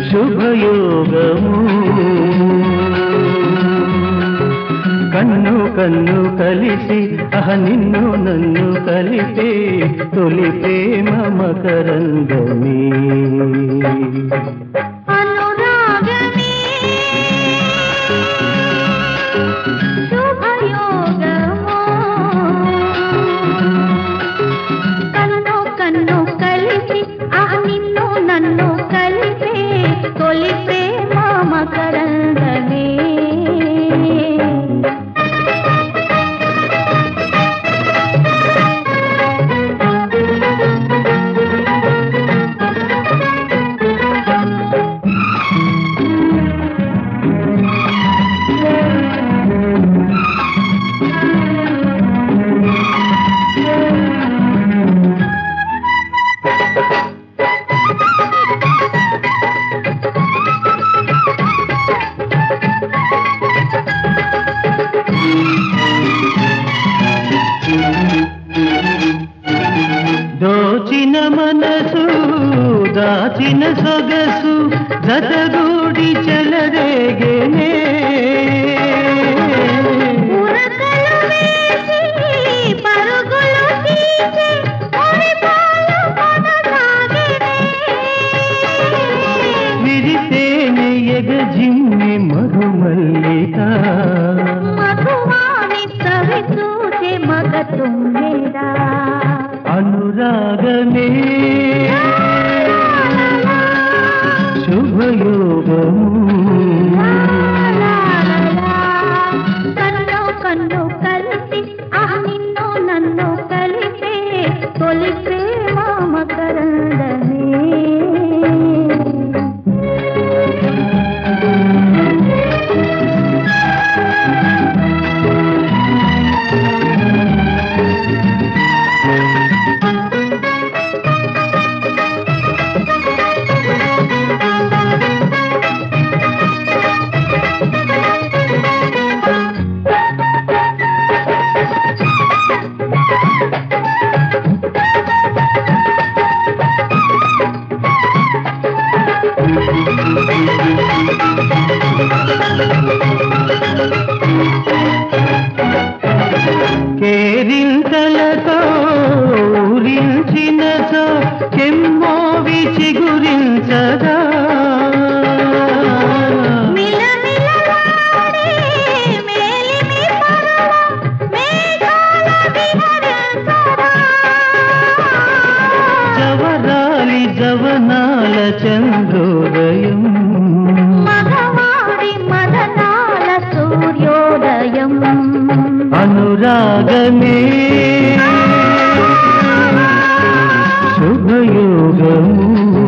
శుభయోగము కన్ను కన్ను కలిసి అహ నిన్ను నన్ను కలిపే తొలి ప్రేమ మకరంగమే అనురాగమే శుభయోగము కన్ను కన్ను కలిసి ఆ నిన్ను నన్ను కలిపే తొలి ప్రేమ మకరందమే దోచిన మనసు దాచిన సొగసు జతగూడి చెలరేగేనే ఉరకలు వేసి పరుగులు తీసి మురిపాలు కొనసాగినే. విరితేనే ఎగజిమ్మి మధుమల్లిక మధువాని చవి చూసే మగ తుమ్మెదా. అనురాగమే శుభయోగము లా లా లా లా. కన్ను కన్ను కలిసి ఆ నిన్ను నన్ను కలిపే తొలి ప్రేమ మకరందమే కేరింతలతో ఊరించినతో చెమ్మోవి చిగురించదా మిలమిలలాడే మేలిమి పర్వం మేఘాల విహరించరా. జవరాలి జవనాల చంద్రోదయం మగవాడి మదనాల సూర్యోదయం అనురాగమే శుభయోగము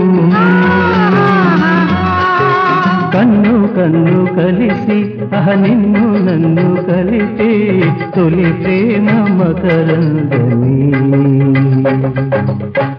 కన్ను కన్ను కలిసి అహ నిన్ను నన్ను కలిపే తొలి ప్రేమ మకరంగమే